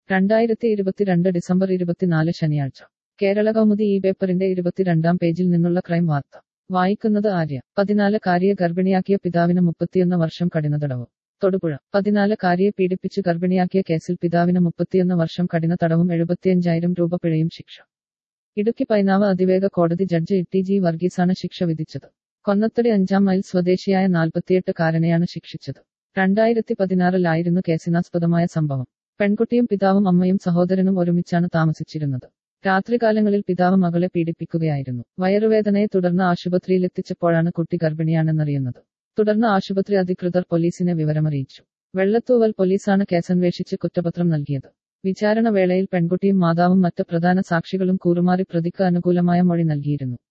രണ്ടായിരത്തി ഇരുപത്തിരണ്ട് ഡിസംബർ ഇരുപത്തിനാല് ശനിയാഴ്ച കേരള കൗമുദി ഈ പേപ്പറിന്റെ ഇരുപത്തിരണ്ടാം പേജിൽ നിന്നുള്ള ക്രൈം വാർത്ത വായിക്കുന്നത് ആര്യ പതിനാല് കാരിയെ ഗർഭിണിയാക്കിയ പിതാവിന് മുപ്പത്തിയൊന്ന് വർഷം കഠിന തടവ് തൊടുപുഴ പതിനാല് കാരിയെ പീഡിപ്പിച്ച് ഗർഭിണിയാക്കിയ കേസിൽ പിതാവിന് മുപ്പത്തിയൊന്ന് വർഷം കഠിന തടവും എഴുപത്തിയഞ്ചായിരം രൂപ പിഴയും ശിക്ഷ ഇടുക്കി പൈനാവ് അതിവേഗ കോടതി ജഡ്ജ് ഇട്ടി ജി വർഗീസാണ് ശിക്ഷ വിധിച്ചത് കൊന്നത്തടി അഞ്ചാം മൈൽ സ്വദേശിയായ നാൽപ്പത്തിയെട്ട് കാരനെയാണ് ശിക്ഷിച്ചത് രണ്ടായിരത്തി പതിനാറിലായിരുന്നു കേസിനാസ്പദമായ സംഭവം പെൺകുട്ടിയും പിതാവും അമ്മയും സഹോദരനും ഒരുമിച്ചാണ് താമസിച്ചിരുന്നത് രാത്രികാലങ്ങളിൽ പിതാവ് മകളെ പീഡിപ്പിക്കുകയായിരുന്നു വയറുവേദനയെ തുടർന്ന് ആശുപത്രിയിലെത്തിച്ചപ്പോഴാണ് കുട്ടി ഗർഭിണിയാണെന്നറിയുന്നത് തുടർന്ന് ആശുപത്രി അധികൃതർ പോലീസിനെ വിവരമറിയിച്ചു വെള്ളത്തൂവൽ പോലീസാണ് കേസന്വേഷിച്ച് കുറ്റപത്രം നൽകിയത് വിചാരണ വേളയിൽ പെൺകുട്ടിയും മാതാവും മറ്റ് പ്രധാന സാക്ഷികളും കൂറുമാറി പ്രതിക്ക് അനുകൂലമായ മൊഴി നൽകിയിരുന്നു